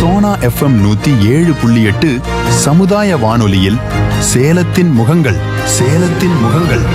Sona FM நூத்தி ஏழு புள்ளி எட்டு சமுதாய வானொலியில் சேலத்தின் முகங்கள் சேலத்தின் முகங்கள்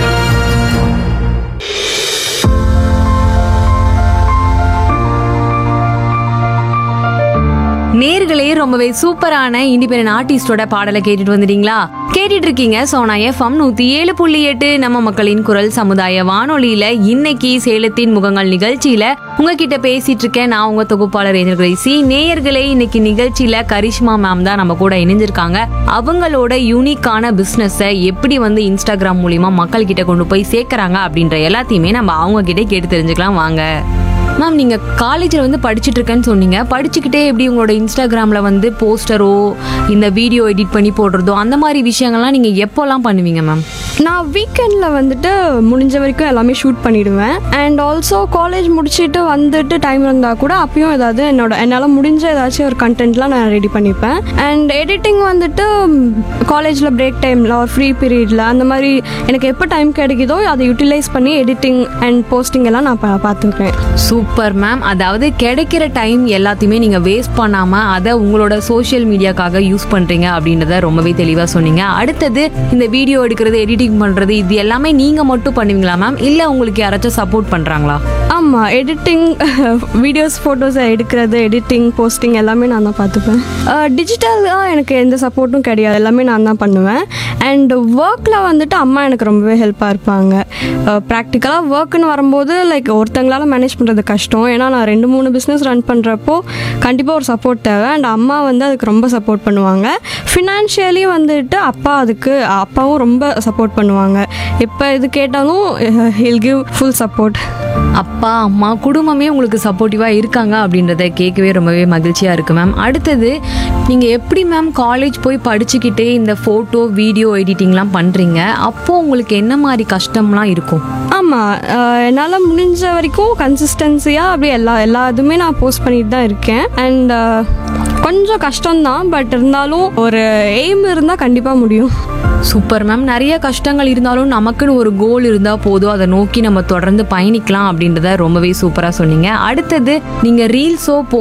நேர்களே ரொம்பவே சூப்பரான இண்டிபெண்டன்ட் ஆர்டிஸ்டோட பாடலை கேட்டுட்டு வந்துட்டீங்களா கேட்டுட்டு இருக்கீங்க சோனா எஃப்எம் நூத்தி ஏழு புள்ளி எட்டு நம்ம மக்களின் குரல் சமுதாய வானொலியில இன்னைக்கு சேலத்தின் முகங்கள் நிகழ்ச்சியில உங்ககிட்ட பேசிட்டு இருக்கேன் நான் உங்க தொகுப்பாளர் ஏஞ்சல் கிரேசி நேயர்களே இன்னைக்கு நிகழ்ச்சியில கரிஷ்மா மேம் தான் நம்ம கூட இணைஞ்சிருக்காங்க அவங்களோட யூனிக்கான பிசினஸை எப்படி வந்து இன்ஸ்டாகிராம் மூலியமா மக்கள் கிட்ட கொண்டு போய் சேர்க்கறாங்க அப்படின்ற எல்லாத்தையுமே நம்ம அவங்க கிட்ட கேட்டு தெரிஞ்சுக்கலாம் வாங்க மேம் நீங்க காலேஜில் வந்து படிச்சுட்டு இருக்கேன்னு சொன்னீங்க படிச்சுக்கிட்டே எப்படி உங்களோட இன்ஸ்டாகிராம்ல வந்து போஸ்டரோ இந்த வீடியோ எடிட் பண்ணி போடுறதோ அந்த மாதிரி விஷயங்கள்லாம் நீங்க எப்போல்லாம் பண்ணுவீங்க மேம் நான் வீக்கெண்டில் வந்துட்டு முடிஞ்ச வரைக்கும் எல்லாமே ஷூட் பண்ணிடுவேன் அண்ட் ஆல்சோ காலேஜ் முடிச்சுட்டு வந்துட்டு டைம் இருந்தால் கூட அப்பயும் ஏதாவது என்னோட என்னால் முடிஞ்ச ஏதாச்சும் ஒரு கண்டென்ட்லாம் நான் ரெடி பண்ணிப்பேன் அண்ட் எடிட்டிங் வந்துட்டு காலேஜில் பிரேக் டைமில் ஒரு ஃப்ரீ பீரியடில் அந்த மாதிரி எனக்கு எப்போ டைம் கிடைக்குதோ அதை யூட்டிலைஸ் பண்ணி எடிட்டிங் அண்ட் போஸ்டிங் எல்லாம் நான் பா- பார்த்துக்கிறேன் சூப்பர் மேம் அதாவது கிடைக்கிற டைம் எல்லாத்தையுமே நீங்க வேஸ்ட் பண்ணாம அதை உங்களோட சோஷியல் மீடியாக்காக யூஸ் பண்றீங்க அப்படின்றத ரொம்பவே தெளிவா சொன்னீங்க அடுத்தது இந்த வீடியோ எடுக்கிறது எடிட்டிங் பண்றது இது எல்லாமே நீங்க மட்டும் பண்ணுவீங்களா மேம் இல்ல உங்களுக்கு யாராச்சும் சப்போர்ட் பண்றாங்களா ஆமாம் எடிட்டிங் வீடியோஸ் ஃபோட்டோஸை எடுக்கிறது எடிட்டிங் போஸ்டிங் எல்லாமே நான் தான் பார்த்துப்பேன் டிஜிட்டலாக எனக்கு எந்த சப்போர்ட்டும் கிடையாது எல்லாமே நான் தான் பண்ணுவேன் அண்ட் ஒர்க்கில் வந்துட்டு அம்மா எனக்கு ரொம்பவே ஹெல்ப்பாக இருப்பாங்க ப்ராக்டிக்கலாக ஒர்க்குன்னு வரும்போது லைக் ஒருத்தங்களால் மேனேஜ் பண்ணுறது கஷ்டம் ஏன்னா நான் ரெண்டு மூணு பிஸ்னஸ் ரன் பண்ணுறப்போ கண்டிப்பாக ஒரு சப்போர்ட் தேவை அண்ட் அம்மா வந்து அதுக்கு ரொம்ப சப்போர்ட் பண்ணுவாங்க ஃபினான்ஷியலி வந்துட்டு அப்பா அதுக்கு அப்பாவும் ரொம்ப சப்போர்ட் பண்ணுவாங்க எப்போ இது கேட்டாலும் ஹில் கிவ் ஃபுல் சப்போர்ட் அப்பா அம்மா குடும்பமே உங்களுக்கு சப்போர்ட்டிவா இருக்காங்க அப்படின்றத கேட்கவே ரொம்பவே மகிழ்ச்சியா இருக்கு மேம் அடுத்தது நீங்க எப்படி மேம் காலேஜ் போய் படிச்சுக்கிட்டே இந்த போட்டோ வீடியோ எடிட்டிங்லாம் பண்றீங்க அப்போ உங்களுக்கு என்ன மாதிரி கஷ்டம்லாம் இருக்கும் ஆமாம் என்னால் முடிஞ்ச வரைக்கும் கன்சிஸ்டன்சியாக அப்படியே எல்லா எல்லா இதுவுமே நான் போஸ்ட் பண்ணிட்டு தான் இருக்கேன் அண்ட் கொஞ்சம் கஷ்டம்தான் பட் இருந்தாலும் ஒரு எய்ம் இருந்தால் கண்டிப்பாக முடியும் சூப்பர் மேம் நிறைய கஷ்டங்கள் இருந்தாலும் நமக்குன்னு ஒரு கோல் இருந்தா போதும் அதை நோக்கி நம்ம தொடர்ந்து பயணிக்கலாம் அப்படின்றத ரொம்பவே சூப்பரா சொன்னீங்க அடுத்தது நீங்க ரீல்ஸோ